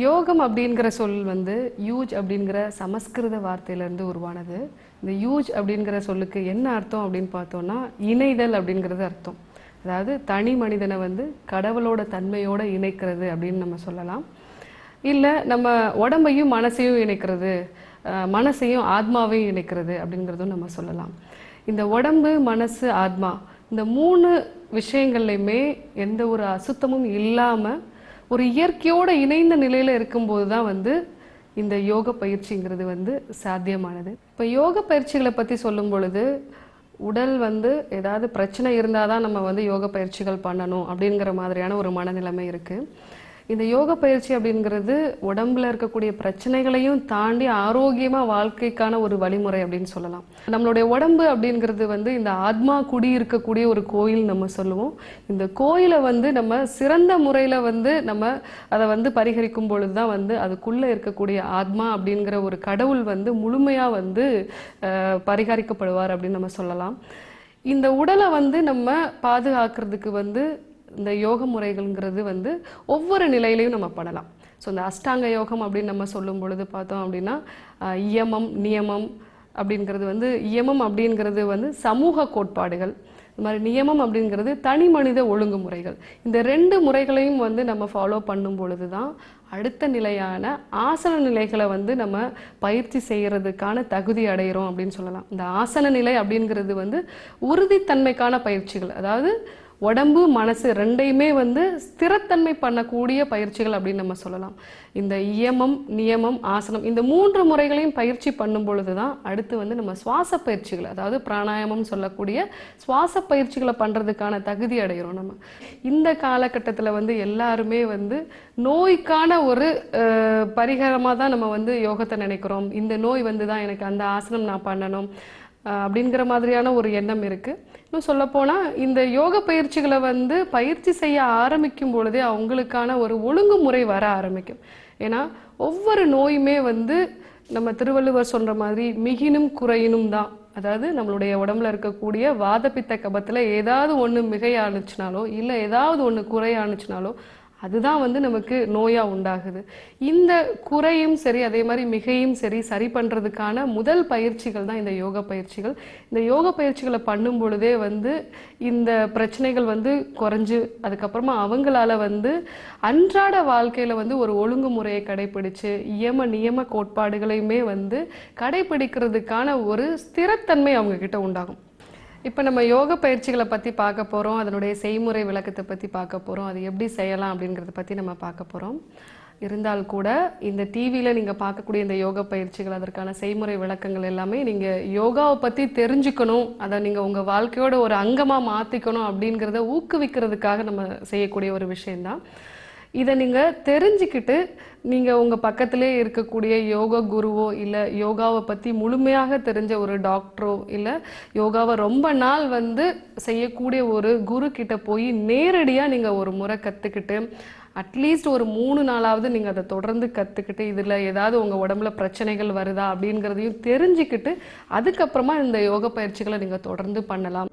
யோகம் அப்படிங்கிற சொல் வந்து யூஜ் அப்படிங்கிற சமஸ்கிருத வார்த்தையிலேருந்து உருவானது இந்த யூஜ் அப்படிங்கிற சொல்லுக்கு என்ன அர்த்தம் அப்படின்னு பார்த்தோம்னா இணைதல் அப்படிங்கிறது அர்த்தம் அதாவது தனி மனிதனை வந்து கடவுளோட தன்மையோட இணைக்கிறது அப்படின்னு நம்ம சொல்லலாம் இல்லை நம்ம உடம்பையும் மனசையும் இணைக்கிறது அஹ், மனசையும் ஆத்மாவையும் இணைக்கிறது அப்படிங்கிறதும் நம்ம சொல்லலாம் இந்த உடம்பு மனசு ஆத்மா இந்த மூணு விஷயங்கள்லையுமே எந்த ஒரு அசுத்தமும் இல்லாமல் ஒரு இயற்கையோட இணைந்த நிலையில இருக்கும்போது தான் வந்து இந்த யோக பயிற்சிங்கிறது வந்து சாத்தியமானது இப்போ யோக பயிற்சிகளை பற்றி சொல்லும் பொழுது உடல் வந்து ஏதாவது பிரச்சனை இருந்தால் தான் நம்ம வந்து யோக பயிற்சிகள் பண்ணணும் அப்படிங்கிற மாதிரியான ஒரு மனநிலைமை இருக்குது இந்த யோக பயிற்சி அப்படிங்கிறது உடம்புல இருக்கக்கூடிய பிரச்சனைகளையும் தாண்டி ஆரோக்கியமா வாழ்க்கைக்கான ஒரு வழிமுறை அப்படின்னு சொல்லலாம் நம்மளுடைய உடம்பு அப்படிங்கிறது வந்து இந்த ஆத்மா குடி இருக்கக்கூடிய ஒரு கோயில் நம்ம சொல்லுவோம் இந்த கோயிலை வந்து நம்ம சிறந்த முறையில வந்து நம்ம அதை வந்து பரிகரிக்கும் பொழுது தான் வந்து அதுக்குள்ள இருக்கக்கூடிய ஆத்மா அப்படிங்கிற ஒரு கடவுள் வந்து முழுமையா வந்து அஹ், பரிகரிக்கப்படுவார் அப்படின்னு நம்ம சொல்லலாம் இந்த உடலை வந்து நம்ம பாதுகாக்கிறதுக்கு வந்து இந்த யோக முறைகள்ங்கிறது வந்து ஒவ்வொரு நிலையிலையும் நம்ம பண்ணலாம் ஸோ இந்த அஷ்டாங்க யோகம் அப்படின்னு நம்ம சொல்லும் பொழுது பார்த்தோம் அப்படின்னா ஆஹ், இயமம் நியமம் அப்படிங்கிறது வந்து இயமம் அப்படிங்கிறது வந்து சமூக கோட்பாடுகள் இந்த மாதிரி நியமம் அப்படிங்கிறது தனி மனித ஒழுங்குமுறைகள் இந்த ரெண்டு முறைகளையும் வந்து நம்ம ஃபாலோ பண்ணும் பொழுது தான் அடுத்த நிலையான ஆசன நிலைகளை வந்து நம்ம பயிற்சி செய்யறதுக்கான தகுதி அடைகிறோம் அப்படின்னு சொல்லலாம் இந்த ஆசன நிலை அப்படிங்கிறது வந்து உறுதித்தன்மைக்கான பயிற்சிகள் அதாவது உடம்பு மனசு ரெண்டையுமே வந்து ஸ்திரத்தன்மை பண்ணக்கூடிய பயிற்சிகள் அப்படின்னு நம்ம சொல்லலாம் இந்த இயமம் நியமம் ஆசனம் இந்த மூன்று முறைகளையும் பயிற்சி பண்ணும் பொழுது தான் அடுத்து வந்து நம்ம சுவாச பயிற்சிகள் அதாவது பிராணாயாமம் சொல்லக்கூடிய சுவாச பயிற்சிகளை பண்ணுறதுக்கான தகுதி அடைகிறோம் நம்ம இந்த காலகட்டத்தில் வந்து எல்லாருமே வந்து நோய்க்கான ஒரு பரிகாரமாக தான் நம்ம வந்து யோகத்தை நினைக்கிறோம் இந்த நோய் வந்து தான் எனக்கு அந்த ஆசனம் நான் பண்ணணும் அஹ் அப்படிங்கிற மாதிரியான ஒரு எண்ணம் இருக்கு இன்னும் சொல்லப்போனால் இந்த யோக பயிற்சிகளை வந்து பயிற்சி செய்ய ஆரம்பிக்கும் பொழுதே அவங்களுக்கான ஒரு ஒழுங்குமுறை வர ஆரம்பிக்கும் ஏன்னா ஒவ்வொரு நோயுமே வந்து நம்ம திருவள்ளுவர் சொல்ற மாதிரி மிகினும் குறையினும் தான் அதாவது நம்மளுடைய உடம்புல இருக்கக்கூடிய வாதப்பித்த கபத்துல ஏதாவது ஒண்ணு மிகையானுச்சுனாலோ இல்லை ஏதாவது ஒண்ணு குறையானுச்சுனாலோ அதுதான் வந்து நமக்கு நோயா உண்டாகுது இந்த குறையும் சரி அதே மாதிரி மிகையும் சரி சரி பண்றதுக்கான முதல் பயிற்சிகள் தான் இந்த யோக பயிற்சிகள் இந்த யோக பயிற்சிகளை பண்ணும் பொழுதே வந்து இந்த பிரச்சனைகள் வந்து குறைஞ்சு அதுக்கப்புறமா அவங்களால வந்து அன்றாட வாழ்க்கையில வந்து ஒரு ஒழுங்குமுறையை கடைபிடிச்சு இயம நியம கோட்பாடுகளையுமே வந்து கடைபிடிக்கிறதுக்கான ஒரு ஸ்திரத்தன்மை அவங்க கிட்ட உண்டாகும் இப்போ நம்ம யோக பயிற்சிகளை பற்றி பார்க்க போகிறோம் அதனுடைய செய்முறை விளக்கத்தை பற்றி பார்க்க போகிறோம் அது எப்படி செய்யலாம் அப்படிங்கிறத பற்றி நம்ம பார்க்க போகிறோம் இருந்தால் கூட இந்த டிவியில் நீங்கள் பார்க்கக்கூடிய இந்த யோக பயிற்சிகள் அதற்கான செய்முறை விளக்கங்கள் எல்லாமே நீங்கள் யோகாவை பற்றி தெரிஞ்சுக்கணும் அதை நீங்கள் உங்கள் வாழ்க்கையோட ஒரு அங்கமாக மாற்றிக்கணும் அப்படிங்கிறத ஊக்குவிக்கிறதுக்காக நம்ம செய்யக்கூடிய ஒரு விஷயம்தான் இதை நீங்கள் தெரிஞ்சுக்கிட்டு நீங்கள் உங்கள் பக்கத்திலே இருக்கக்கூடிய யோகா குருவோ இல்லை யோகாவை பற்றி முழுமையாக தெரிஞ்ச ஒரு டாக்டரோ இல்லை யோகாவை ரொம்ப நாள் வந்து செய்யக்கூடிய ஒரு குரு கிட்ட போய் நேரடியாக நீங்கள் ஒரு முறை கற்றுக்கிட்டு அட்லீஸ்ட் ஒரு மூணு நாளாவது நீங்கள் அதை தொடர்ந்து கற்றுக்கிட்டு இதில் ஏதாவது உங்கள் உடம்புல பிரச்சனைகள் வருதா அப்படிங்கிறதையும் தெரிஞ்சுக்கிட்டு அதுக்கப்புறமா இந்த யோக பயிற்சிகளை நீங்கள் தொடர்ந்து பண்ணலாம்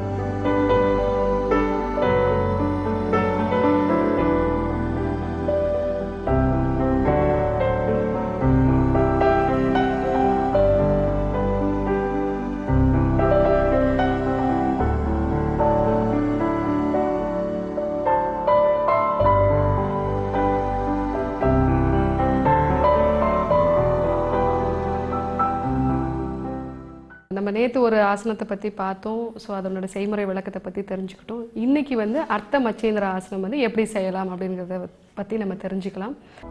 நம்ம நேற்று ஒரு ஆசனத்தை பற்றி பார்த்தோம் ஸோ அதனோட செய்முறை விளக்கத்தை பற்றி தெரிஞ்சுக்கிட்டோம் இன்னைக்கு வந்து அர்த்த மச்சேந்திர ஆசனம் வந்து எப்படி செய்யலாம் அப்படிங்கிறத பற்றி நம்ம தெரிஞ்சுக்கலாம்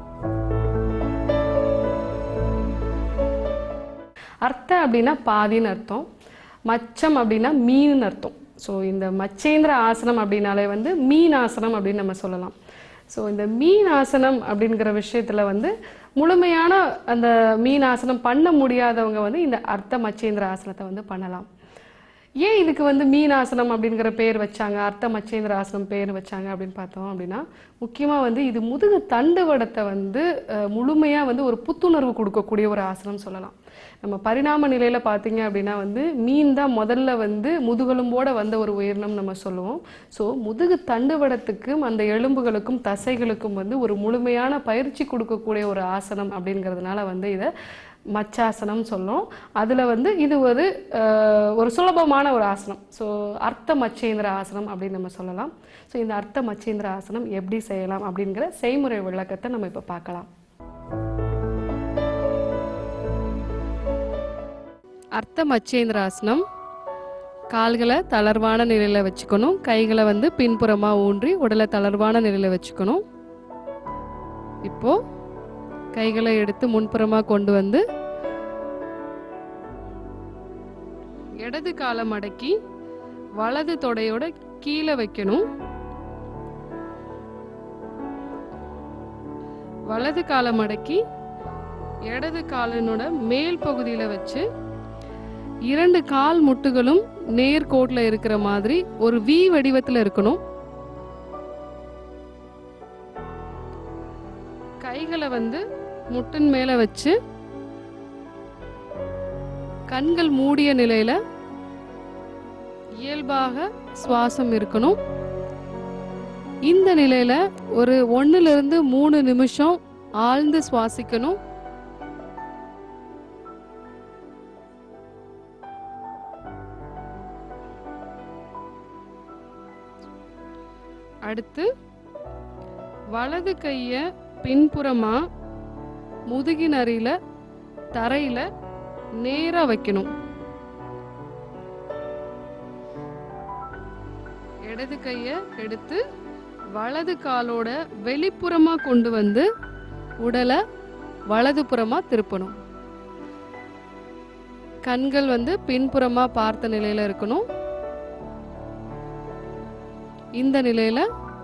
அர்த்த அப்படின்னா பாதின்னு அர்த்தம் மச்சம் அப்படின்னா மீன் அர்த்தம் ஸோ இந்த மச்சேந்திர ஆசனம் அப்படின்னாலே வந்து மீன் ஆசனம் அப்படின்னு நம்ம சொல்லலாம் ஸோ இந்த மீன் ஆசனம் அப்படிங்கிற விஷயத்துல வந்து முழுமையான அந்த மீன் ஆசனம் பண்ண முடியாதவங்க வந்து இந்த அர்த்த மச்சேந்திர ஆசனத்தை வந்து பண்ணலாம் ஏன் இதுக்கு வந்து மீனாசனம் அப்படிங்கிற பேர் வச்சாங்க அர்த்த மச்சேந்திர ஆசனம் பேர் வச்சாங்க அப்படின்னு பார்த்தோம் அப்படின்னா முக்கியமாக வந்து இது முதுகு தண்டுவடத்தை வந்து அஹ், முழுமையா வந்து ஒரு புத்துணர்வு கொடுக்கக்கூடிய ஒரு ஆசனம் சொல்லலாம் நம்ம பரிணாம நிலையில பார்த்தீங்க அப்படின்னா வந்து மீன் தான் முதல்ல வந்து முதுகெலும்போட வந்த ஒரு உயிரினம் நம்ம சொல்லுவோம் ஸோ முதுகு தண்டுவடத்துக்கும் அந்த எலும்புகளுக்கும் தசைகளுக்கும் வந்து ஒரு முழுமையான பயிற்சி கொடுக்கக்கூடிய ஒரு ஆசனம் அப்படிங்கிறதுனால வந்து இதை மச்சாசனம் சொல்லும் அதில் வந்து இது ஒரு அஹ், ஒரு சுலபமான ஒரு ஆசனம் ஸோ அர்த்த மச்சேந்திர ஆசனம் அப்படின்னு நம்ம சொல்லலாம் ஸோ இந்த அர்த்த மச்சேந்திர ஆசனம் எப்படி செய்யலாம் அப்படிங்கிற செய்முறை விளக்கத்தை நம்ம இப்போ பார்க்கலாம் அர்த்த மச்சேந்திராசனம் கால்களை தளர்வான நிலையில் வச்சுக்கணும் கைகளை வந்து பின்புறமாக ஊன்றி உடலை தளர்வான நிலையில் வச்சுக்கணும் இப்போ கைகளை எடுத்து முன்புறமாக கொண்டு வந்து இடது காலை மடக்கி வலது தொடையோட கீழே வைக்கணும் வலது காலை மடக்கி இடது காலினோட மேல் பகுதியில் வச்சு இரண்டு கால் முட்டுகளும் நேர்கோட்ல இருக்கிற மாதிரி ஒரு வி வடிவத்துல இருக்கணும் கைகளை வந்து முட்டின் மேல வச்சு கண்கள் மூடிய நிலையில இயல்பாக சுவாசம் இருக்கணும் இந்த நிலையில ஒரு ஒண்ணுல இருந்து மூணு நிமிஷம் ஆழ்ந்து சுவாசிக்கணும் அடுத்து வலது கைய பின்புறமா முதுகின் அருகில தரையில நேரா வைக்கணும் இடது கைய எடுத்து வலது காலோட வெளிப்புறமா கொண்டு வந்து உடலை வலதுபுறமா திருப்பணும் கண்கள் வந்து பின்புறமா பார்த்த நிலையில இருக்கணும் இந்த நிலையில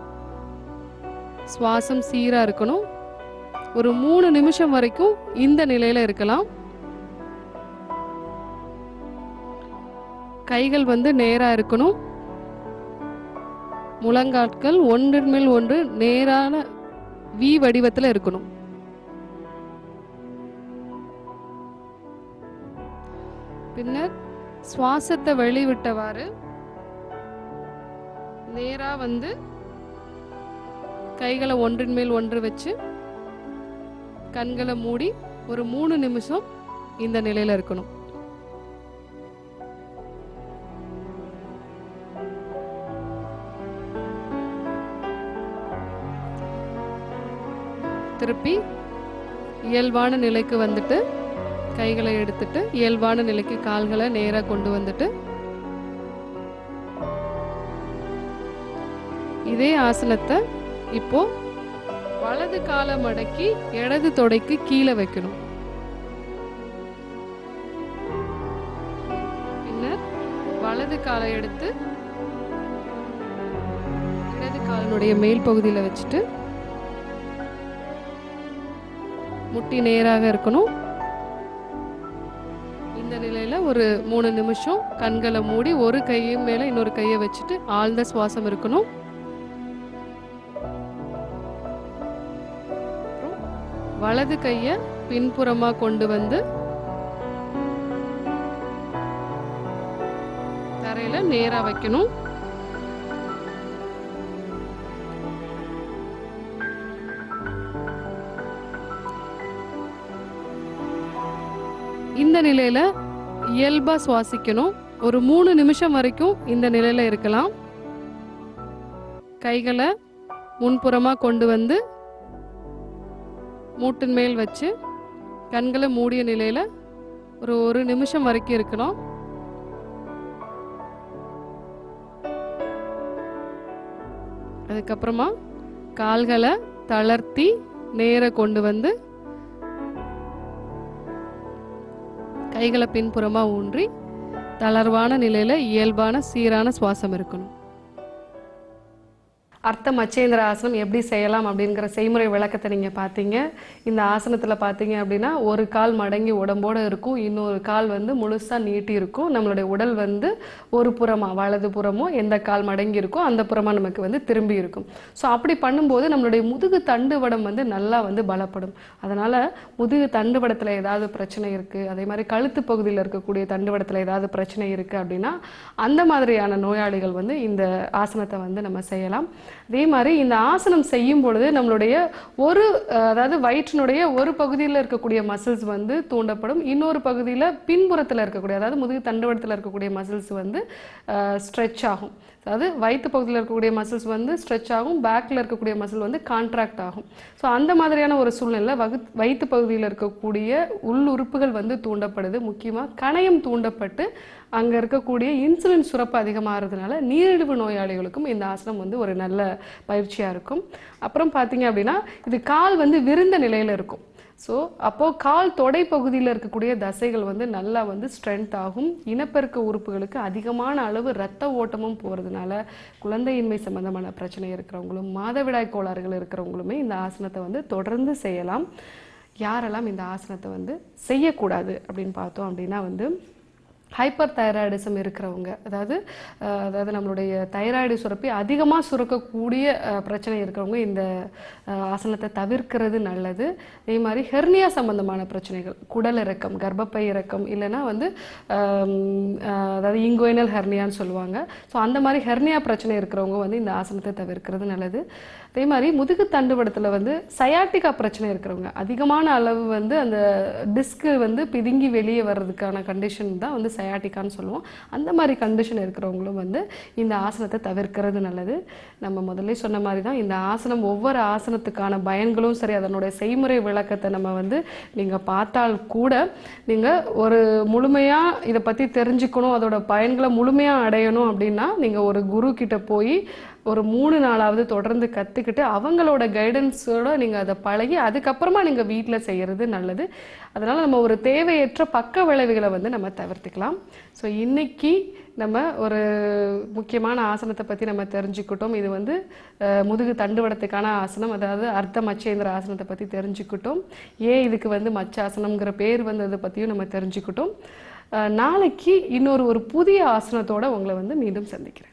சுவாசம் சீரா இருக்கணும் ஒரு மூணு நிமிஷம் வரைக்கும் இந்த நிலையில இருக்கலாம் கைகள் வந்து நேரா இருக்கணும் முழங்காட்கள் ஒன்றின் மேல் ஒன்று நேரான வி வடிவத்துல இருக்கணும் பின்னர் சுவாசத்தை வெளிவிட்டவாறு நேரா வந்து கைகளை ஒன்றின் மேல் ஒன்று வச்சு கண்களை மூடி ஒரு மூணு நிமிஷம் இந்த நிலையில இருக்கணும் திருப்பி இயல்பான நிலைக்கு வந்துட்டு கைகளை எடுத்துட்டு இயல்பான நிலைக்கு கால்களை நேராக கொண்டு வந்துட்டு இதே ஆசனத்தை இப்போ வலது காலை மடக்கி இடது தொடைக்கு கீழே வைக்கணும் பின்னர் வலது காலை எடுத்து இடது காலினுடைய மேல் பகுதியில் வச்சுட்டு முட்டி நேராக இருக்கணும் இந்த நிலையில ஒரு மூணு நிமிஷம் கண்களை மூடி ஒரு கையும் மேல இன்னொரு கையை வச்சுட்டு ஆழ்ந்த சுவாசம் இருக்கணும் அப்புறம் வலது கைய பின்புறமா கொண்டு வந்து தரையில நேரா வைக்கணும் இந்த நிலையில இயல்பா சுவாசிக்கணும் ஒரு மூணு நிமிஷம் வரைக்கும் இந்த நிலையில இருக்கலாம் கைகளை முன்புறமா கொண்டு வந்து மூட்டின் மேல் வச்சு கண்களை மூடிய நிலையில ஒரு ஒரு நிமிஷம் வரைக்கும் இருக்கணும் அதுக்கப்புறமா கால்களை தளர்த்தி நேர கொண்டு வந்து கைகளை பின்புறமா ஊன்றி தளர்வான நிலையில இயல்பான சீரான சுவாசம் இருக்கணும் அர்த்த மச்சேந்திர ஆசனம் எப்படி செய்யலாம் அப்படிங்கிற செய்முறை விளக்கத்தை நீங்கள் பார்த்தீங்க இந்த ஆசனத்தில் பார்த்தீங்க அப்படின்னா ஒரு கால் மடங்கி உடம்போட இருக்கும் இன்னொரு கால் வந்து முழுசாக நீட்டி இருக்கும் நம்மளுடைய உடல் வந்து ஒரு புறமா வலது புறமோ எந்த கால் மடங்கி இருக்கோ அந்த புறமா நமக்கு வந்து திரும்பி இருக்கும் ஸோ அப்படி பண்ணும்போது நம்மளுடைய முதுகு தண்டுவடம் வந்து நல்லா வந்து பலப்படும் அதனால் முதுகு தண்டுவடத்தில் ஏதாவது பிரச்சனை இருக்குது அதே மாதிரி கழுத்து பகுதியில் இருக்கக்கூடிய தண்டுவடத்தில் ஏதாவது பிரச்சனை இருக்குது அப்படின்னா அந்த மாதிரியான நோயாளிகள் வந்து இந்த ஆசனத்தை வந்து நம்ம செய்யலாம் அதே மாதிரி இந்த ஆசனம் செய்யும் பொழுது நம்மளுடைய ஒரு அஹ், அதாவது வயிற்றினுடைய ஒரு பகுதியில் இருக்கக்கூடிய மசில்ஸ் வந்து தூண்டப்படும் இன்னொரு பகுதியில் பின்புறத்தில் இருக்கக்கூடிய அதாவது முதுகு தண்டுவடத்தில் இருக்கக்கூடிய மசில்ஸ் வந்து ஸ்ட்ரெச் ஆகும் அதாவது வயிற்று பகுதியில் இருக்கக்கூடிய மசில்ஸ் வந்து ஸ்ட்ரெச் ஆகும் பேக்கில் இருக்கக்கூடிய மசில் வந்து கான்ட்ராக்ட் ஆகும் ஸோ அந்த மாதிரியான ஒரு சூழ்நிலை வகு வயிற்று பகுதியில் இருக்கக்கூடிய உள் உறுப்புகள் வந்து தூண்டப்படுது முக்கியமாக கணையம் தூண்டப்பட்டு அங்கே இருக்கக்கூடிய இன்சுலின் சுரப்பு அதிகமாகிறதுனால நீரிழிவு நோயாளிகளுக்கும் இந்த ஆசனம் வந்து ஒரு நல்ல பயிற்சியாக இருக்கும் அப்புறம் பார்த்தீங்க அப்படின்னா இது கால் வந்து விருந்த நிலையில் இருக்கும் ஸோ அப்போது கால் தொடை பகுதியில் இருக்கக்கூடிய தசைகள் வந்து நல்லா வந்து ஸ்ட்ரென்த் ஆகும் இனப்பெருக்க உறுப்புகளுக்கு அதிகமான அளவு ரத்த ஓட்டமும் போகிறதுனால குழந்தையின்மை சம்பந்தமான பிரச்சனை இருக்கிறவங்களும் மாதவிடாய் கோளாறுகள் இருக்கிறவங்களுமே இந்த ஆசனத்தை வந்து தொடர்ந்து செய்யலாம் யாரெல்லாம் இந்த ஆசனத்தை வந்து செய்யக்கூடாது அப்படின்னு பார்த்தோம் அப்படின்னா வந்து ஹைப்பர் தைராய்டிசம் இருக்கிறவங்க அதாவது அஹ், அதாவது நம்மளுடைய தைராய்டு சுரப்பி அதிகமாக சுரக்கக்கூடிய அஹ், பிரச்சனை இருக்கிறவங்க இந்த அஹ், ஆசனத்தை தவிர்க்கிறது நல்லது அதே மாதிரி ஹெர்னியா சம்பந்தமான பிரச்சனைகள் குடல் இறக்கம் கர்ப்பப்பை இறக்கம் இல்லைன்னா வந்து ஆம், அஹ், அதாவது இங்கோயினல் ஹெர்னியான்னு சொல்லுவாங்க ஸோ அந்த மாதிரி ஹெர்னியா பிரச்சனை இருக்கிறவங்க வந்து இந்த ஆசனத்தை தவிர்க்கிறது நல்லது அதே மாதிரி முதுகு தண்டுவடத்தில் வந்து சயாட்டிகா பிரச்சனை இருக்கிறவங்க அதிகமான அளவு வந்து அந்த டிஸ்க்கு வந்து பிதுங்கி வெளியே வர்றதுக்கான கண்டிஷன் தான் வந்து சயாட்டிக்கான்னு சொல்லுவோம் அந்த மாதிரி கண்டிஷன் இருக்கிறவங்களும் வந்து இந்த ஆசனத்தை தவிர்க்கிறது நல்லது நம்ம முதல்ல சொன்ன மாதிரி தான் இந்த ஆசனம் ஒவ்வொரு ஆசனத்துக்கான பயன்களும் சரி அதனுடைய செய்முறை விளக்கத்தை நம்ம வந்து நீங்கள் பார்த்தால் கூட நீங்கள் ஒரு முழுமையாக இதை பற்றி தெரிஞ்சுக்கணும் அதோட பயன்களை முழுமையாக அடையணும் அப்படின்னா நீங்கள் ஒரு குரு கிட்ட போய் ஒரு மூணு நாளாவது தொடர்ந்து கற்றுக்கிட்டு அவங்களோட கைடன்ஸோட நீங்கள் அதை பழகி அதுக்கப்புறமா நீங்கள் வீட்டில் செய்கிறது நல்லது அதனால் நம்ம ஒரு தேவையற்ற பக்க விளைவுகளை வந்து நம்ம தவிர்த்துக்கலாம் ஸோ இன்னைக்கு நம்ம ஒரு முக்கியமான ஆசனத்தை பற்றி நம்ம தெரிஞ்சுக்கிட்டோம் இது வந்து அஹ், முதுகு தண்டுவடத்துக்கான ஆசனம் அதாவது அர்த்த மச்சேந்திர ஆசனத்தை பற்றி தெரிஞ்சுக்கிட்டோம் ஏன் இதுக்கு வந்து மச்சாசனம்ங்கிற பேர் வந்ததை பற்றியும் நம்ம தெரிஞ்சுக்கிட்டோம் அஹ், நாளைக்கு இன்னொரு ஒரு புதிய ஆசனத்தோட உங்களை வந்து மீண்டும் சந்திக்கிறேன்